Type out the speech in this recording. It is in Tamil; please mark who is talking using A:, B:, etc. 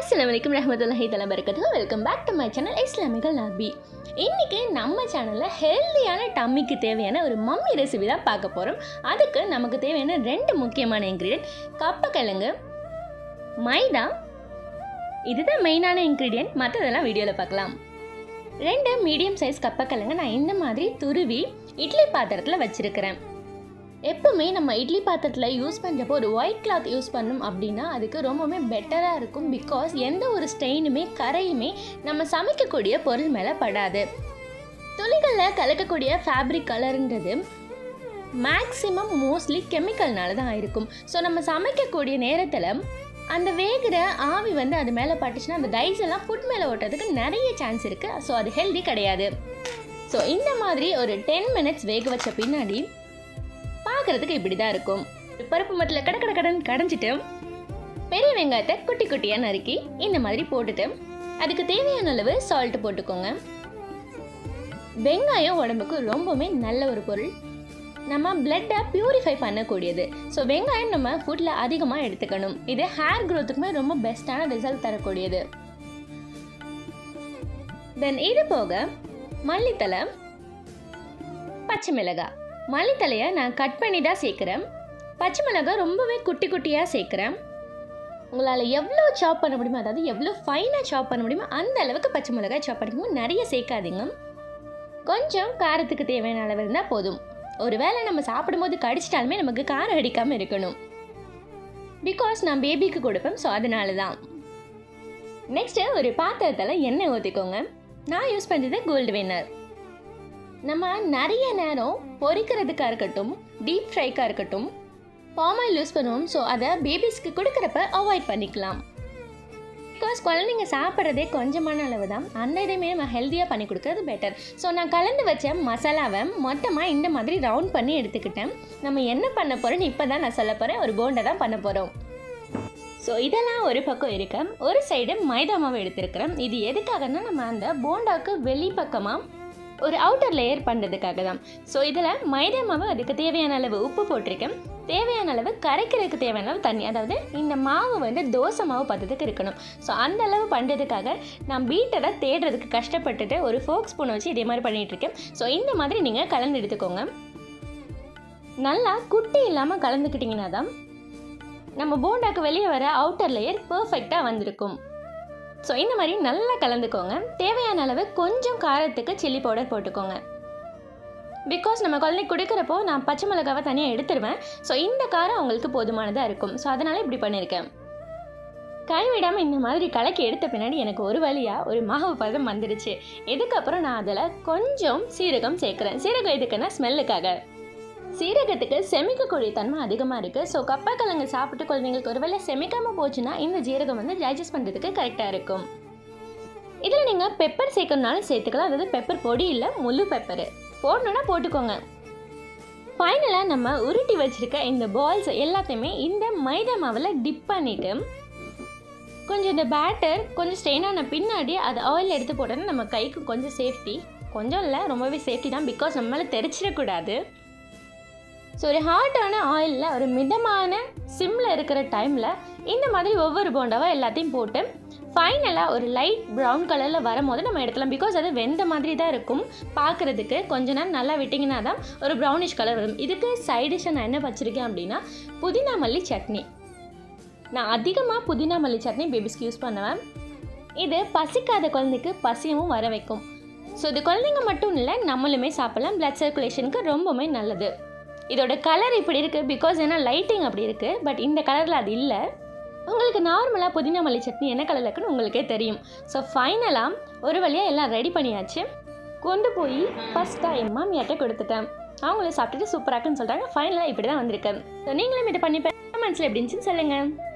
A: அஸ்லாம் வலைக்கம் ரஹமத்துல்லாஹி தலா பரக்கத்து welcome back to my channel இஸ்லாமிகல் லாபி இன்றைக்கி நம்ம சேனலில் ஹெல்த்தியான டம்மிக்கு தேவையான ஒரு மம்மி ரெசிபி தான் பார்க்க போகிறோம் அதுக்கு நமக்கு தேவையான ரெண்டு முக்கியமான இன்க்ரீடியன்ட் கப்பக்கிழங்கு மைதா இதுதான் மெயினான இன்க்ரீடியன்ட் மற்றதெல்லாம் வீடியோவில் பார்க்கலாம் ரெண்டு மீடியம் சைஸ் கப்பக்கிழங்கு நான் இந்த மாதிரி துருவி இட்லி பாத்திரத்தில் வச்சுருக்கிறேன் எப்பவுமே நம்ம இட்லி பாத்திரத்தில் யூஸ் பண்ணுறப்போ ஒரு ஒயிட் கிளாத் யூஸ் பண்ணோம் அப்படின்னா அதுக்கு ரொம்பவுமே பெட்டராக இருக்கும் பிகாஸ் எந்த ஒரு ஸ்டெயினுமே கரையுமே நம்ம சமைக்கக்கூடிய பொருள் மேலே படாது துணிகளில் கலக்கக்கூடிய ஃபேப்ரிக் கலருன்றது மேக்ஸிமம் மோஸ்ட்லி கெமிக்கல்னால தான் இருக்கும் ஸோ நம்ம சமைக்கக்கூடிய நேரத்தில் அந்த வேகிற ஆவி வந்து அது மேலே பட்டுச்சுன்னா அந்த டைஸ் எல்லாம் ஃபுட் மேலே ஓட்டுறதுக்கு நிறைய சான்ஸ் இருக்குது ஸோ அது ஹெல்தி கிடையாது ஸோ இந்த மாதிரி ஒரு டென் மினிட்ஸ் வேக வச்ச பின்னாடி பார்க்குறதுக்கு இப்படி தான் இருக்கும் பருப்பு மத்தில் கட கட கடன் கடைஞ்சிட்டு பெரிய வெங்காயத்தை குட்டி குட்டியாக நறுக்கி இந்த மாதிரி போட்டுட்டு அதுக்கு தேவையான அளவு சால்ட் போட்டுக்கோங்க வெங்காயம் உடம்புக்கு ரொம்பவுமே நல்ல ஒரு பொருள் நம்ம பிளட்டை பியூரிஃபை பண்ணக்கூடியது ஸோ வெங்காயம் நம்ம ஃபுட்டில் அதிகமாக எடுத்துக்கணும் இது ஹேர் க்ரோத்துக்குமே ரொம்ப பெஸ்ட்டான ரிசல்ட் தரக்கூடியது தென் இது போக மல்லித்தலை பச்சை மிளகாய் மல்லித்தலையை நான் கட் பண்ணி தான் சேர்க்குறேன் பச்சை மிளகாய் ரொம்பவே குட்டி குட்டியாக சேர்க்குறேன் உங்களால் எவ்வளோ சாப் பண்ண முடியுமோ அதாவது எவ்வளோ ஃபைனாக சாப் பண்ண முடியுமோ அந்த அளவுக்கு பச்சை மிளகாய் சாப் பண்ணிக்கணும் நிறைய சேர்க்காதீங்க கொஞ்சம் காரத்துக்கு தேவையான அளவு இருந்தால் போதும் ஒருவேளை நம்ம சாப்பிடும்போது கடிச்சிட்டாலுமே நமக்கு காரம் அடிக்காமல் இருக்கணும் பிகாஸ் நான் பேபிக்கு கொடுப்பேன் ஸோ அதனால தான் நெக்ஸ்ட்டு ஒரு பாத்திரத்தில் எண்ணெய் ஊற்றிக்கோங்க நான் யூஸ் பண்ணுறது கோல்டு வின்னர் நம்ம நிறைய நேரம் பொரிக்கிறதுக்காக இருக்கட்டும் டீப் ஃப்ரைக்காக இருக்கட்டும் பாமாயில் யூஸ் பண்ணுவோம் ஸோ அதை பேபிஸ்க்கு கொடுக்குறப்ப அவாய்ட் பண்ணிக்கலாம் பிகாஸ் குழந்தைங்க சாப்பிட்றதே கொஞ்சமான அளவு தான் அந்த இதையுமே நம்ம ஹெல்த்தியாக பண்ணி கொடுக்கறது பெட்டர் ஸோ நான் கலந்து வச்ச மசாலாவை மொத்தமாக இந்த மாதிரி ரவுண்ட் பண்ணி எடுத்துக்கிட்டேன் நம்ம என்ன பண்ண போகிறோன்னு இப்போ தான் நான் சொல்ல போகிறேன் ஒரு போண்டை தான் பண்ண போகிறோம் ஸோ இதெல்லாம் ஒரு பக்கம் இருக்க ஒரு சைடு மைதா மாவு எடுத்திருக்கிறேன் இது எதுக்காகன்னா நம்ம அந்த போண்டாவுக்கு வெளி பக்கமாக ஒரு அவுட்டர் லேயர் பண்ணுறதுக்காக தான் ஸோ இதில் மைதா மாவு அதுக்கு தேவையான அளவு உப்பு போட்டிருக்கேன் தேவையான அளவு கரைக்கிறதுக்கு தேவையான அளவு தண்ணி அதாவது இந்த மாவு வந்து தோசை மாவு பத்தத்துக்கு இருக்கணும் ஸோ அந்த அளவு பண்ணுறதுக்காக நான் பீட்டரை தேடுறதுக்கு கஷ்டப்பட்டுட்டு ஒரு ஃபோக் ஸ்பூனை வச்சு இதே மாதிரி பண்ணிகிட்ருக்கேன் ஸோ இந்த மாதிரி நீங்கள் கலந்து எடுத்துக்கோங்க நல்லா குட்டி இல்லாமல் கலந்துக்கிட்டிங்கன்னா தான் நம்ம போண்டாக்கு வெளியே வர அவுட்டர் லேயர் பர்ஃபெக்டாக வந்திருக்கும் ஸோ இந்த மாதிரி நல்லா கலந்துக்கோங்க தேவையான அளவு கொஞ்சம் காரத்துக்கு சில்லி பவுடர் போட்டுக்கோங்க பிகாஸ் நம்ம குழந்தைக்கு கொடுக்குறப்போ நான் பச்சை மிளகாவை தனியாக எடுத்துருவேன் ஸோ இந்த காரம் அவங்களுக்கு போதுமானதாக இருக்கும் ஸோ அதனால் இப்படி பண்ணியிருக்கேன் கைவிடாமல் இந்த மாதிரி கலக்கி எடுத்த பின்னாடி எனக்கு ஒரு வழியாக ஒரு மாவு பதம் வந்துடுச்சு இதுக்கப்புறம் நான் அதில் கொஞ்சம் சீரகம் சேர்க்குறேன் சீரகம் எதுக்குன்னா ஸ்மெல்லுக்காக சீரகத்துக்கு செமிக்கக்கூடிய தன்மை அதிகமாக இருக்குது ஸோ கப்பக்கிழங்கு சாப்பிட்டு குழந்தைங்களுக்கு ஒருவேளை செமிக்காமல் போச்சுன்னா இந்த ஜீரகம் வந்து டைஜஸ்ட் பண்ணுறதுக்கு கரெக்டாக இருக்கும் இதில் நீங்கள் பெப்பர் சேர்க்கணுனாலும் சேர்த்துக்கலாம் அதாவது பெப்பர் பொடி இல்லை முழு பெப்பரு போடணுன்னா போட்டுக்கோங்க ஃபைனலாக நம்ம உருட்டி வச்சுருக்க இந்த பால்ஸ் எல்லாத்தையுமே இந்த மைதா மாவில் டிப் பண்ணிவிட்டு கொஞ்சம் இந்த பேட்டர் கொஞ்சம் ஸ்ட்ரெயின் ஆன பின்னாடி அது ஆயில் எடுத்து போட்டோன்னா நம்ம கைக்கு கொஞ்சம் சேஃப்டி கொஞ்சம் இல்லை ரொம்பவே சேஃப்டி தான் பிகாஸ் நம்மளால் தெரிச்சிடக்கூடாது ஸோ ஒரு ஹாட்டான ஆயிலில் ஒரு மிதமான சிம்மில் இருக்கிற டைமில் இந்த மாதிரி ஒவ்வொரு போண்டாவாக எல்லாத்தையும் போட்டு ஃபைனலாக ஒரு லைட் ப்ரௌன் கலரில் வரும்போது நம்ம எடுக்கலாம் பிகாஸ் அது வெந்த மாதிரி தான் இருக்கும் பார்க்குறதுக்கு கொஞ்ச நேரம் நல்லா விட்டிங்கன்னா தான் ஒரு ப்ரௌனிஷ் கலர் வரும் இதுக்கு சைடிஷை நான் என்ன வச்சுருக்கேன் அப்படின்னா புதினா மல்லி சட்னி நான் அதிகமாக புதினா மல்லி சட்னி பேபிஸ்க்கு யூஸ் பண்ணுவேன் இது பசிக்காத குழந்தைக்கு பசியவும் வர வைக்கும் ஸோ இது குழந்தைங்க மட்டும் இல்லை நம்மளுமே சாப்பிட்லாம் பிளட் சர்க்குலேஷனுக்கு ரொம்பவுமே நல்லது இதோட கலர் இப்படி இருக்குது பிகாஸ் ஏன்னா லைட்டிங் அப்படி இருக்குது பட் இந்த கலரில் அது இல்லை உங்களுக்கு நார்மலாக புதினா மல்லி சட்னி என்ன கலரில் இருக்குன்னு உங்களுக்கே தெரியும் ஸோ ஃபைனலாக ஒரு வழியாக எல்லாம் ரெடி பண்ணியாச்சு கொண்டு போய் ஃபஸ்ட்டாக என் மாமியார்ட்ட கொடுத்துட்டேன் அவங்களும் சாப்பிட்டுட்டு சூப்பராக இருக்குன்னு சொல்கிறாங்க ஃபைனலாக இப்படி தான் வந்திருக்கேன் ஸோ நீங்களும் இதை பண்ணி கமெண்ட்ஸில் எப்படி இருந்துச்சுன்னு சொல்லுங்கள்